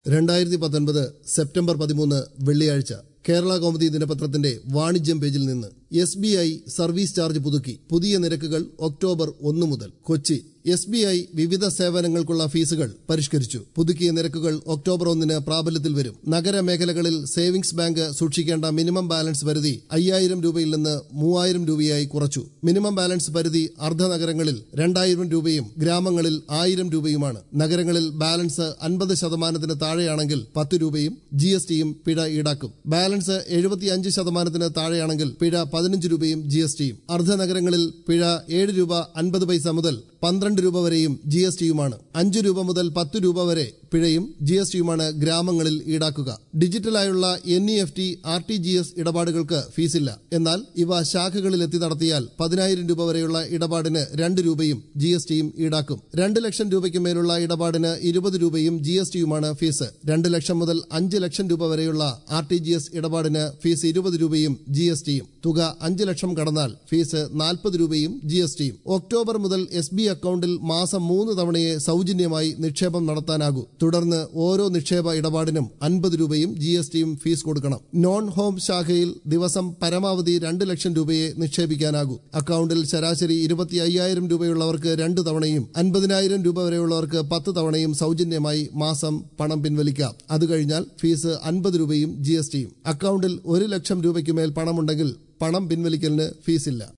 രണ്ടായിരത്തി പത്തൊൻപത് സെപ്റ്റംബർ പതിമൂന്ന് വെള്ളിയാഴ്ച കേരള കൗമുദി ദിനപത്രത്തിന്റെ വാണിജ്യം പേജിൽ നിന്ന് S B I service charge പുതുക്കി പുതിയ നിരക്കുകൾ ഒക്ടോബർ ഒന്ന് മുതൽ കൊച്ചി എസ് ബി ഐ വിവിധ സേവനങ്ങൾക്കുള്ള ഫീസുകൾ പരിഷ്കരിച്ചു പുതുക്കിയ നിരക്കുകൾ ഒക്ടോബർ ഒന്നിന് പ്രാബല്യത്തിൽ വരും നഗരമേഖലകളിൽ സേവിംഗ്സ് ബാങ്ക് സൂക്ഷിക്കേണ്ട മിനിമം ബാലൻസ് പരിധി അയ്യായിരം രൂപയിൽ നിന്ന് മൂവായിരം രൂപയായി കുറച്ചു മിനിമം ബാലൻസ് പരിധി അർദ്ധനഗരങ്ങളിൽ രണ്ടായിരം രൂപയും ഗ്രാമങ്ങളിൽ ആയിരം രൂപയുമാണ് നഗരങ്ങളിൽ ബാലൻസ് അൻപത് ശതമാനത്തിന് താഴെയാണെങ്കിൽ പത്ത് രൂപയും ജി എസ് ടിയും പിഴ ഈടാക്കും ബാലൻസ് എഴുപത്തിയഞ്ച് ശതമാനത്തിന് താഴെയാണെങ്കിൽ പിഴ പതിനഞ്ച് രൂപയും ജി എസ് ടിയും അർദ്ധനഗരങ്ങളിൽ പിഴ ഏഴ് രൂപ അൻപത് പൈസ മുതൽ പന്ത്രണ്ട് രൂപ വരെയും ജി എസ് ടിയുമാണ് അഞ്ച് രൂപ മുതൽ പത്ത് രൂപ വരെ പിഴയും ജി എസ് ടിയുമാണ് ഗ്രാമങ്ങളിൽ ഈടാക്കുക ഡിജിറ്റലായുള്ള N E F T R T G S ഇടപാടുകൾക്ക് ഫീസില്ല എന്നാൽ ഇവ ശാഖകളിൽ എത്തി നടത്തിയാൽ പതിനായിരം രൂപ വരെയുള്ള ഇടപാടിന് രണ്ട് രൂപയും ജി എസ് ടിയും ഈടാക്കും രണ്ട് ലക്ഷം രൂപയ്ക്ക് മേലുള്ള ഇടപാടിന് ഇരുപത് രൂപയും ജി എസ് ടിയുമാണ് ഫീസ് രണ്ട് ലക്ഷം മുതൽ അഞ്ച് ലക്ഷം രൂപ വരെയുള്ള ആർ ടി ജി എസ് ഇടപാടിന് ഫീസ് ഇരുപത് രൂപയും ജി എസ് ടിയും തുക അഞ്ച് ലക്ഷം കടന്നാൽ ഫീസ് നാൽപ്പത് രൂപയും ജി എസ് ടിയും ഒക്ടോബർ മുതൽ എസ് ബി അക്കൌണ്ടിൽ മാസം മൂന്ന് തവണയെ സൗജന്യമായി നിക്ഷേപം നടത്താനാകൂ തുടർന്ന് ഓരോ നിക്ഷേപ ഇടപാടിനും അൻപത് രൂപയും ജി എസ് ടിയും ഫീസ് കൊടുക്കണം നോൺ ഹോം ശാഖയിൽ ദിവസം പരമാവധി രണ്ട് ലക്ഷം രൂപയെ നിക്ഷേപിക്കാനാകൂ അക്കൌണ്ടിൽ ശരാശരി ഇരുപത്തി അയ്യായിരം രൂപയുള്ളവർക്ക് രണ്ട് തവണയും അൻപതിനായിരം രൂപ വരെയുള്ളവർക്ക് പത്ത് തവണയും സൗജന്യമായി മാസം പണം പിൻവലിക്കാം അത് കഴിഞ്ഞാൽ ഫീസ് അൻപത് രൂപയും ജി എസ് ടിയും അക്കൌണ്ടിൽ ഒരു ലക്ഷം രൂപയ്ക്ക് മേൽ പണമുണ്ടെങ്കിൽ പണം പിൻവലിക്കലിന് ഫീസില്ല